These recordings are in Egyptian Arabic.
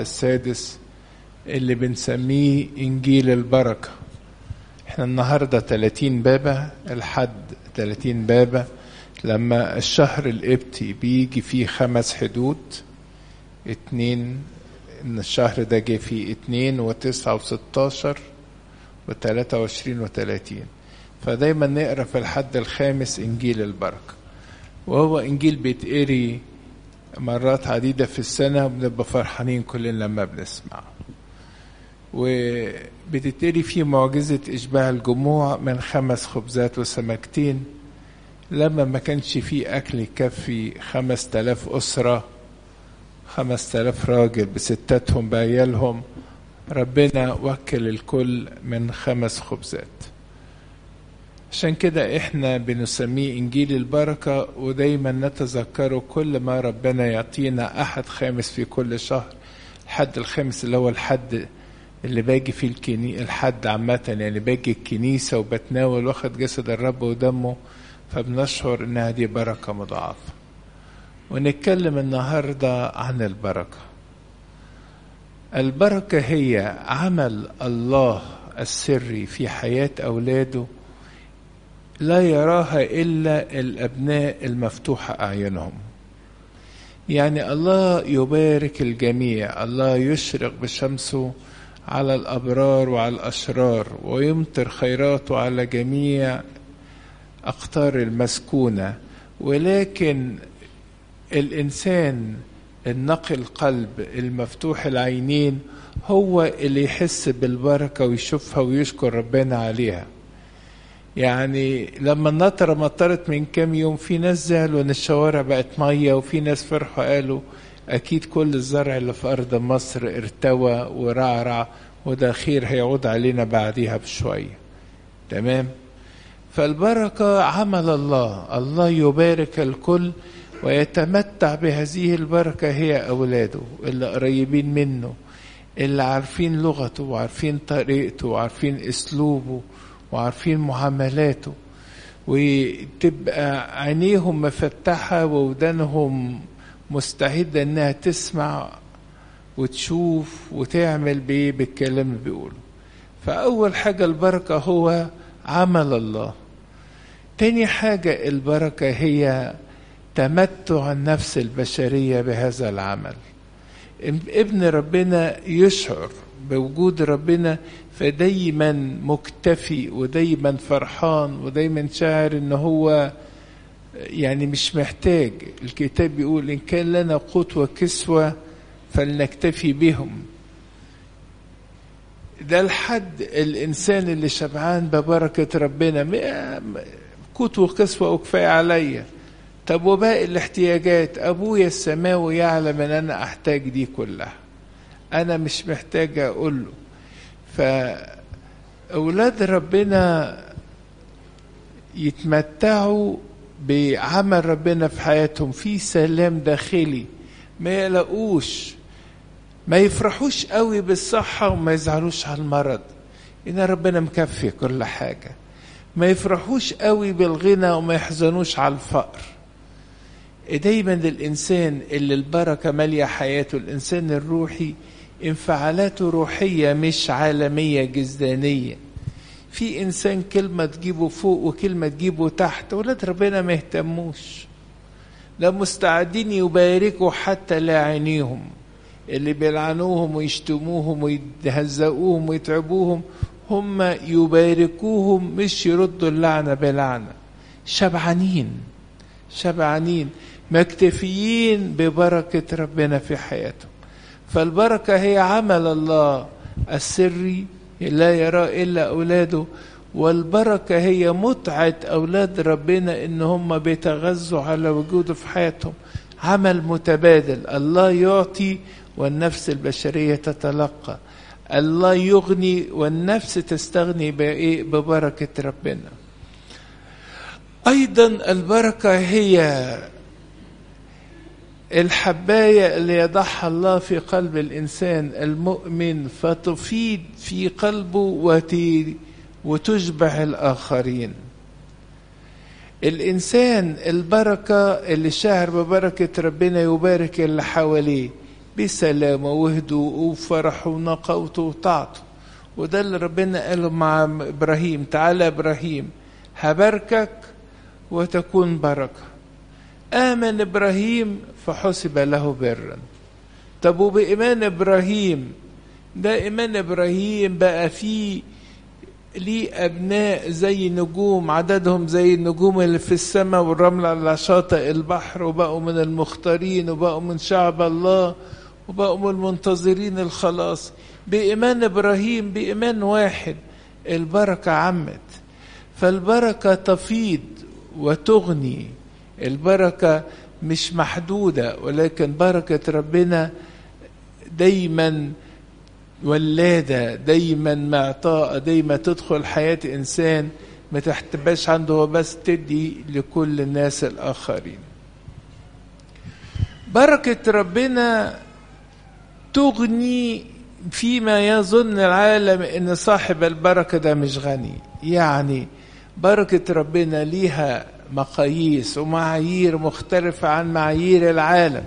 السادس اللي بنسميه إنجيل البركة احنا النهاردة 30 بابا الحد 30 بابا لما الشهر القبطي بيجي فيه خمس حدود اتنين ان الشهر ده جه فيه اتنين وتسعة وستاشر وتلاتة وعشرين وتلاتين فدايما نقرا في الحد الخامس انجيل البركة وهو انجيل بيتقري مرات عديدة في السنة وبنبقى فرحانين كلنا لما بنسمعه وبتتقري فيه معجزة إشباع الجموع من خمس خبزات وسمكتين لما ما كانش فيه أكل يكفي خمس تلاف أسرة خمس تلاف راجل بستاتهم بعيالهم ربنا وكل الكل من خمس خبزات عشان كده احنا بنسميه انجيل البركة ودايما نتذكره كل ما ربنا يعطينا احد خامس في كل شهر الحد الخامس اللي هو الحد اللي باجي فيه الكني الحد عامة يعني باجي الكنيسة وبتناول واخد جسد الرب ودمه فبنشعر انها دي بركة مضاعفة ونتكلم النهاردة عن البركة البركة هي عمل الله السري في حياة أولاده لا يراها إلا الأبناء المفتوحة أعينهم يعني الله يبارك الجميع الله يشرق بشمسه على الأبرار وعلى الأشرار ويمطر خيراته على جميع أقطار المسكونة ولكن الإنسان النقي القلب المفتوح العينين هو اللي يحس بالبركة ويشوفها ويشكر ربنا عليها يعني لما النطرة مطرت من كام يوم في ناس زعلوا ان الشوارع بقت مية وفي ناس فرحوا قالوا اكيد كل الزرع اللي في ارض مصر ارتوى ورعرع وده خير هيعود علينا بعديها بشوية تمام فالبركة عمل الله الله يبارك الكل ويتمتع بهذه البركة هي أولاده اللي قريبين منه اللي عارفين لغته وعارفين طريقته وعارفين أسلوبه وعارفين معاملاته وتبقى عينيهم مفتحة وودانهم مستعدة إنها تسمع وتشوف وتعمل بإيه بالكلام اللي بيقوله فأول حاجة البركة هو عمل الله تاني حاجة البركة هي تمتع النفس البشرية بهذا العمل ابن ربنا يشعر بوجود ربنا فدايما مكتفي ودايما فرحان ودايما شاعر ان هو يعني مش محتاج الكتاب بيقول ان كان لنا قوت وكسوة فلنكتفي بهم ده الحد الانسان اللي شبعان ببركة ربنا قوت وكسوة وكفاية عليا طب وباقي الاحتياجات ابويا السماوي يعلم ان انا احتاج دي كلها انا مش محتاج اقول له فاولاد ربنا يتمتعوا بعمل ربنا في حياتهم في سلام داخلي ما يقلقوش ما يفرحوش قوي بالصحة وما يزعلوش على المرض إن ربنا مكفي كل حاجة ما يفرحوش قوي بالغنى وما يحزنوش على الفقر دايما الإنسان اللي البركة مالية حياته الإنسان الروحي انفعالاته روحية مش عالمية جزدانية في إنسان كلمة تجيبه فوق وكلمة تجيبه تحت ولاد ربنا ما يهتموش لا مستعدين يباركوا حتى لا عينيهم اللي بيلعنوهم ويشتموهم ويهزقوهم ويتعبوهم هم يباركوهم مش يردوا اللعنة بلعنة شبعانين شبعانين مكتفيين ببركة ربنا في حياتهم فالبركة هي عمل الله السري لا يرى إلا أولاده والبركة هي متعة أولاد ربنا إن هم بيتغذوا على وجوده في حياتهم عمل متبادل الله يعطي والنفس البشرية تتلقى الله يغني والنفس تستغني ببركة ربنا أيضا البركة هي الحباية اللي يضعها الله في قلب الإنسان المؤمن فتفيد في قلبه وتشبع الآخرين الإنسان البركة اللي شاعر ببركة ربنا يبارك اللي حواليه بسلامه وهدوء وفرح ونقاوته وطاعته وده اللي ربنا قاله مع ابراهيم تعالى ابراهيم هباركك وتكون بركه امن ابراهيم فحسب له برا طب وبايمان ابراهيم ده ايمان ابراهيم بقى فيه ليه ابناء زي نجوم عددهم زي النجوم اللي في السماء والرمل على شاطئ البحر وبقوا من المختارين وبقوا من شعب الله وبقوا من المنتظرين الخلاص بإيمان إبراهيم بإيمان واحد البركة عمت فالبركة تفيض وتغني البركة مش محدودة ولكن بركة ربنا دايما ولادة دايما معطاء دايما تدخل حياة إنسان ما تحتباش عنده هو بس تدي لكل الناس الآخرين بركة ربنا تغني فيما يظن العالم ان صاحب البركه ده مش غني يعني بركه ربنا ليها مقاييس ومعايير مختلفه عن معايير العالم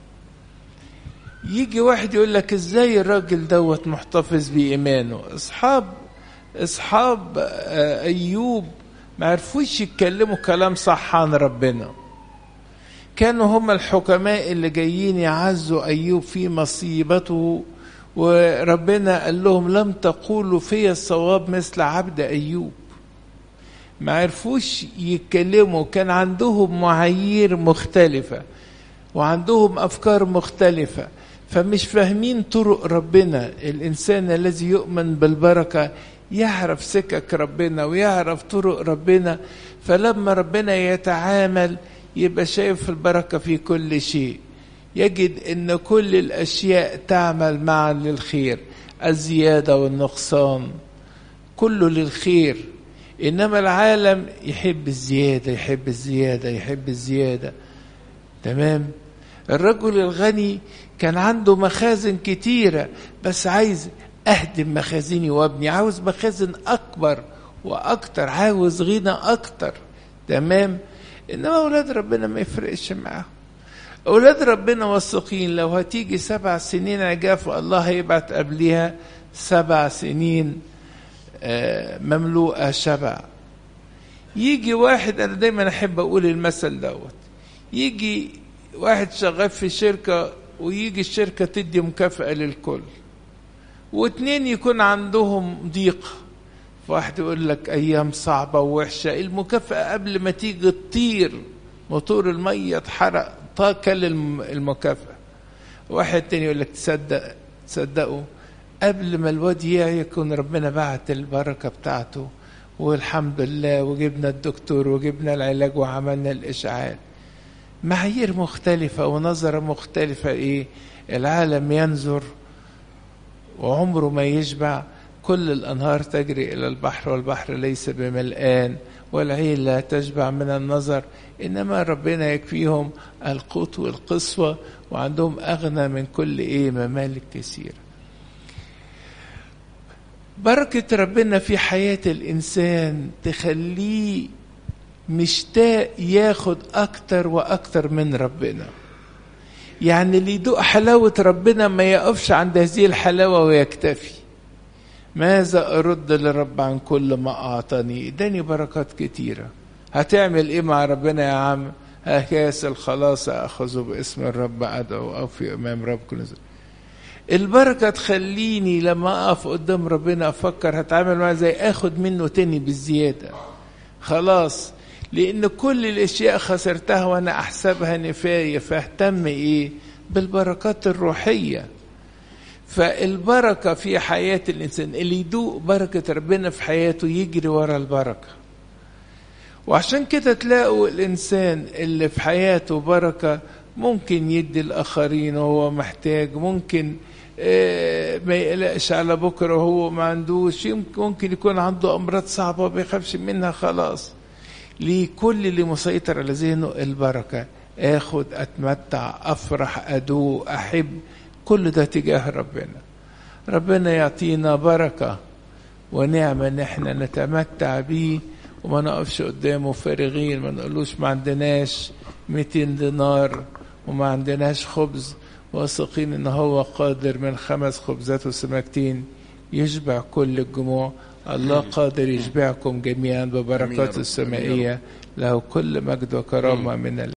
يجي واحد يقول لك ازاي الراجل دوت محتفظ بايمانه اصحاب اصحاب ايوب ما عرفوش يتكلموا كلام صح عن ربنا كانوا هم الحكماء اللي جايين يعزوا ايوب في مصيبته وربنا قال لهم لم تقولوا في الصواب مثل عبد ايوب ما عرفوش يتكلموا كان عندهم معايير مختلفه وعندهم افكار مختلفه فمش فاهمين طرق ربنا الانسان الذي يؤمن بالبركه يعرف سكك ربنا ويعرف طرق ربنا فلما ربنا يتعامل يبقى شايف البركه في كل شيء يجد ان كل الاشياء تعمل معا للخير الزياده والنقصان كله للخير انما العالم يحب الزياده يحب الزياده يحب الزياده تمام الرجل الغني كان عنده مخازن كتيره بس عايز اهدم مخازني وابني عاوز مخازن اكبر واكتر عاوز غنى اكتر تمام انما اولاد ربنا ما يفرقش معاهم أولاد ربنا واثقين لو هتيجي سبع سنين عجاف الله هيبعت قبلها سبع سنين مملوءة شبع يجي واحد أنا دايما أحب أقول المثل دوت يجي واحد شغال في شركة ويجي الشركة تدي مكافأة للكل واتنين يكون عندهم ضيق فواحد يقول لك أيام صعبة ووحشة المكافأة قبل ما تيجي تطير موتور المية اتحرق كل المكافأة واحد تاني يقول لك تصدق تصدقوا قبل ما الواد يكون ربنا بعت البركة بتاعته والحمد لله وجبنا الدكتور وجبنا العلاج وعملنا الإشعاع معايير مختلفة ونظرة مختلفة إيه العالم ينظر وعمره ما يشبع كل الأنهار تجري إلى البحر والبحر ليس بملآن والعين لا تشبع من النظر إنما ربنا يكفيهم القوت والقسوة وعندهم أغنى من كل إيه ممالك كثيرة بركة ربنا في حياة الإنسان تخليه مشتاق ياخد أكتر وأكتر من ربنا يعني اللي يدوق حلاوة ربنا ما يقفش عند هذه الحلاوة ويكتفي ماذا أرد للرب عن كل ما أعطاني اداني بركات كتيرة هتعمل إيه مع ربنا يا عم كاس الخلاص أخذه باسم الرب أدعو أو في أمام رب كل زي. البركة تخليني لما أقف قدام ربنا أفكر هتعامل معاه زي أخد منه تاني بالزيادة خلاص لأن كل الأشياء خسرتها وأنا أحسبها نفاية فاهتم إيه بالبركات الروحية فالبركة في حياة الإنسان اللي يدوق بركة ربنا في حياته يجري ورا البركة وعشان كده تلاقوا الإنسان اللي في حياته بركة ممكن يدي الآخرين وهو محتاج ممكن ما يقلقش على بكرة وهو ما عندوش ممكن يكون عنده أمراض صعبة ما بيخافش منها خلاص ليه كل اللي مسيطر على ذهنه البركة اخد اتمتع افرح ادوق احب كل ده تجاه ربنا ربنا يعطينا بركة ونعمة ان احنا نتمتع بيه وما نقفش قدامه فارغين ما نقولوش ما عندناش 200 دينار وما عندناش خبز واثقين ان هو قادر من خمس خبزات وسمكتين يشبع كل الجموع الله قادر يشبعكم جميعا ببركاته السمائية له كل مجد وكرامة من